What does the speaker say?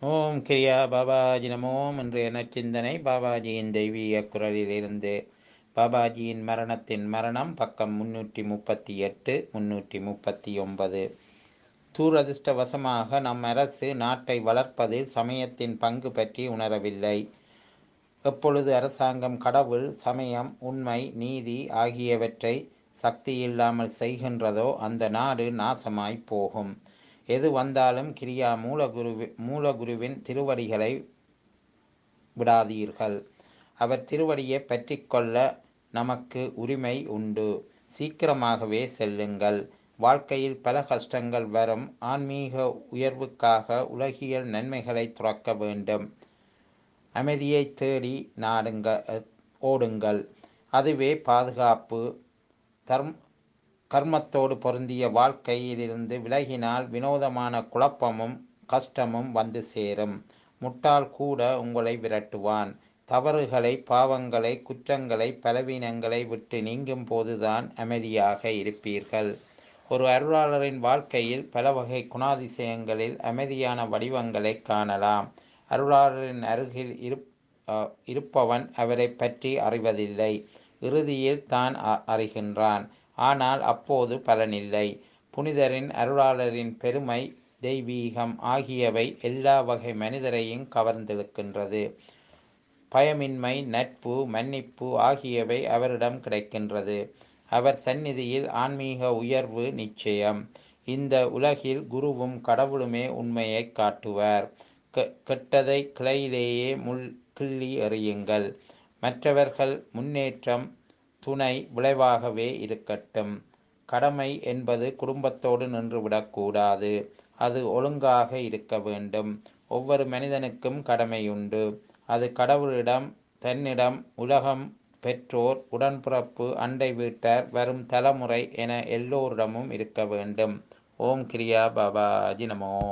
ஓம் கிரியா பாபாஜி நமோம் இன்றைய நற்சிந்தனை பாபாஜியின் தெய்வீக குரலிலிருந்து பாபாஜியின் மரணத்தின் மரணம் பக்கம் முன்னூற்றி முப்பத்தி எட்டு முன்னூற்றி முப்பத்தி ஒன்பது தூரதிர்ஷ்டவசமாக நம் அரசு நாட்டை வளர்ப்பதில் சமயத்தின் பங்கு பற்றி உணரவில்லை எப்பொழுது அரசாங்கம் கடவுள் சமயம் உண்மை நீதி ஆகியவற்றை சக்தி இல்லாமல் செய்கின்றதோ அந்த நாடு நாசமாய் போகும் எது வந்தாலும் கிரியா மூலகுரு மூலகுருவின் திருவடிகளை விடாதீர்கள் அவர் திருவடியை பற்றி கொள்ள நமக்கு உரிமை உண்டு சீக்கிரமாகவே செல்லுங்கள் வாழ்க்கையில் பல கஷ்டங்கள் வரும் ஆன்மீக உயர்வுக்காக உலகியல் நன்மைகளை துறக்க வேண்டும் அமைதியை தேடி நாடுங்க ஓடுங்கள் அதுவே பாதுகாப்பு தர்ம் கர்மத்தோடு பொருந்திய வாழ்க்கையிலிருந்து விலகினால் வினோதமான குழப்பமும் கஷ்டமும் வந்து சேரும் முட்டாள் கூட உங்களை விரட்டுவான் தவறுகளை பாவங்களை குற்றங்களை பலவீனங்களை விட்டு நீங்கும் போதுதான் அமைதியாக இருப்பீர்கள் ஒரு அருளாளரின் வாழ்க்கையில் பல வகை குணாதிசயங்களில் அமைதியான வடிவங்களை காணலாம் அருளாளரின் அருகில் இருப்பவன் அவரை பற்றி அறிவதில்லை இறுதியில் தான் அறிகின்றான் ஆனால் அப்போது பலனில்லை புனிதரின் அருளாளரின் பெருமை தெய்வீகம் ஆகியவை எல்லா வகை மனிதரையும் கவர்ந்திருக்கின்றது பயமின்மை நட்பு மன்னிப்பு ஆகியவை அவரிடம் கிடைக்கின்றது அவர் சந்நிதியில் ஆன்மீக உயர்வு நிச்சயம் இந்த உலகில் குருவும் கடவுளுமே உண்மையை காட்டுவார் கெட்டதை கிளையிலேயே முள் கிள்ளி எறியுங்கள் மற்றவர்கள் முன்னேற்றம் துணை விளைவாகவே இருக்கட்டும் கடமை என்பது குடும்பத்தோடு நின்றுவிடக்கூடாது அது ஒழுங்காக இருக்க வேண்டும் ஒவ்வொரு மனிதனுக்கும் கடமையுண்டு அது கடவுளிடம் தன்னிடம் உலகம் பெற்றோர் உடன்பிறப்பு அண்டை வீட்டார் வரும் தலைமுறை என எல்லோரிடமும் இருக்க வேண்டும் ஓம் கிரியா பாபாஜி நமோ